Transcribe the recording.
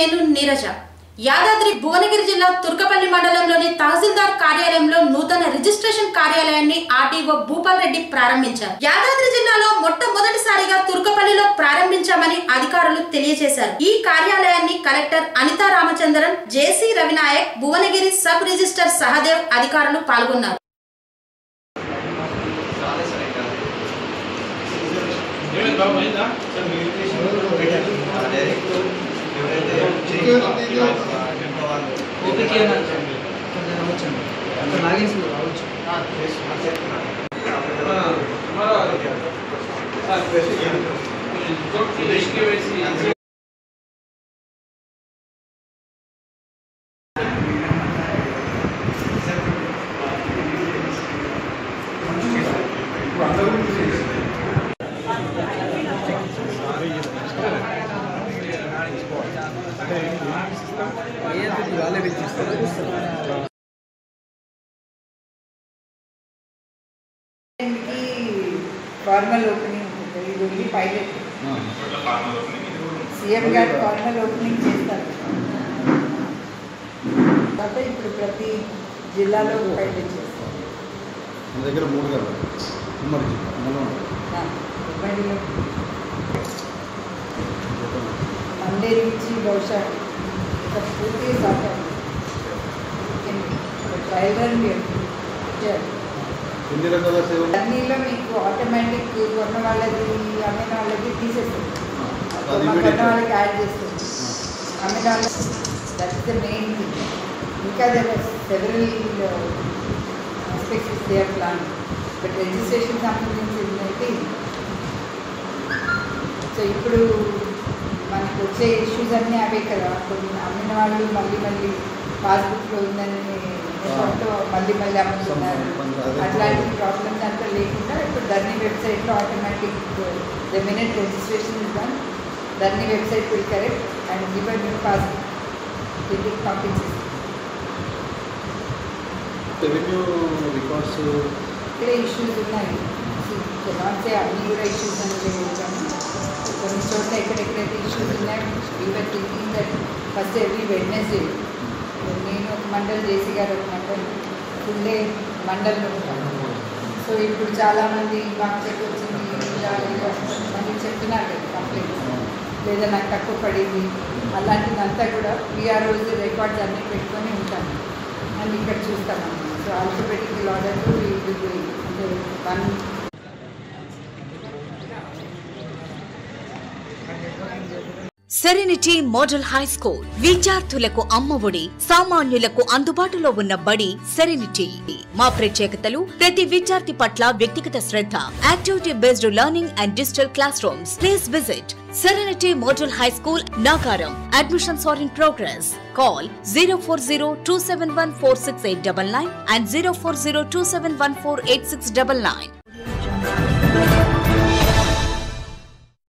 నేను నీరజ యాదాద్రి భువనగిరి జిల్లా తుర్కపల్లి మండలంలోని తహసీల్దార్ కార్యాలయంలో నూతన రిజిస్ట్రేషన్ కార్యాలయాన్ని ఆర్టీఓ భూపాల్ రెడ్డి ప్రారంభించారు యాదాద్రి జిల్లాలో మొట్టమొదటిసారిగా తుర్కపల్లిలో ప్రారంభించామని అధికారులు తెలియజేశారు ఈ కార్యాలయాన్ని collector Anitha Ramachandran JC Ravinayak Bhuvanagiri sub register Sahadev అధికారులు పాల్గొన్నారు ఏమైంది బాబు అయిందా ఓపిక కొంచెం రావచ్చండి అంత లాగిన్స్ రావచ్చు వాళ్ళే పిలిచిస్తారు కి ఫార్మల్ ఓపెనింగ్ ఉంటుంది ఇది only pilot CM garu formal opening చేస్తారు తర్వాత ఇప్పుడు ప్రతి జిల్లాలో పైలట్ చేస్తారు మన దగ్గర మూడు కదా ఉమ్మడి జిల్లా నల్గొండ ఆ, ఉమ్మడిలో మండే నుంచి బహుశా ఒక పూర్తి సాధ్యం డ్రైవర్ ఇచ్చారు ఎన్ని రకాల సేవలు అన్నీలో మీకు ఆటోమేటిక్ కొన్న వాళ్ళది అమ్మిన వాళ్ళది తీసేస్తుంది అది కొన్న immediate. వాళ్ళకి యాడ్ చేస్తుంది అమ్మిన వాళ్ళకి that is the main thing ఇంకా several aspects is there plan but registration సంబంధించింది అయితే సో ఇప్పుడు మనకు వచ్చే ఇష్యూస్ అన్నీ అవే కదా కొన్ని అమ్మిన వాళ్ళు మళ్ళీ మళ్ళీ పాస్బుక్లో ఉందని నెపంతో మళ్ళీ మళ్ళీ అమ్ముతున్నారు అదే. అట్లాంటి ప్రాబ్లమ్స్ అంతా లేకుండా ఇప్పుడు ధర్నీ వెబ్సైట్లో ఆటోమేటిక్ ద మినిట్ రిజిస్ట్రేషన్ ఇద్దాం Dharani website will correct and give new passbook ఇంటికి పంపించేస్తాం రెవెన్యూ రికార్డ్స్ ఇక్కడే ఇష్యూస్ ఉన్నాయి నాట్ అన్నీ కూడా ఇష్యూస్ అనేది ఉంటాము కొన్ని చోట్ల ఎక్కడెక్కడైతే ఇష్యూస్ ఉన్నాయి even thinking that first every Wednesday నేను ఒక మండల్ జేసీ గారు ఒక మండల్ ఫుల్లే మండల్లో ఉంటాను సో ఇప్పుడు చాలామంది మాకు చెక్ వచ్చింది ఇలా ఇలా కొంతమంది చెప్తున్నారు కదా కంప్లైంట్స్ లేదా నాకు తక్కువ పడింది అలాంటిదంతా కూడా పిఆర్ఓస్ రికార్డ్స్ అన్నీ పెట్టుకొని ఉంటాను అని ఇక్కడ చూస్తామన్నమాట సో ఆల్ఫబెటికల్ ఆర్డర్లో అంటే one Serenity Model High School విద్యార్థులకు అమ్మఒడి సామాన్యులకు అందుబాటులో ఉన్న బడి సెరెనిటీ మా ప్రత్యేకతలు ప్రతి విద్యార్థి పట్ల వ్యక్తిగత శ్రద్ధ activity based learning and digital classrooms please visit Serenity Model High School Nagaram admissions are in progress call zero four zero two seven one four six eight double nine and zero four zero two seven one four eight six double nine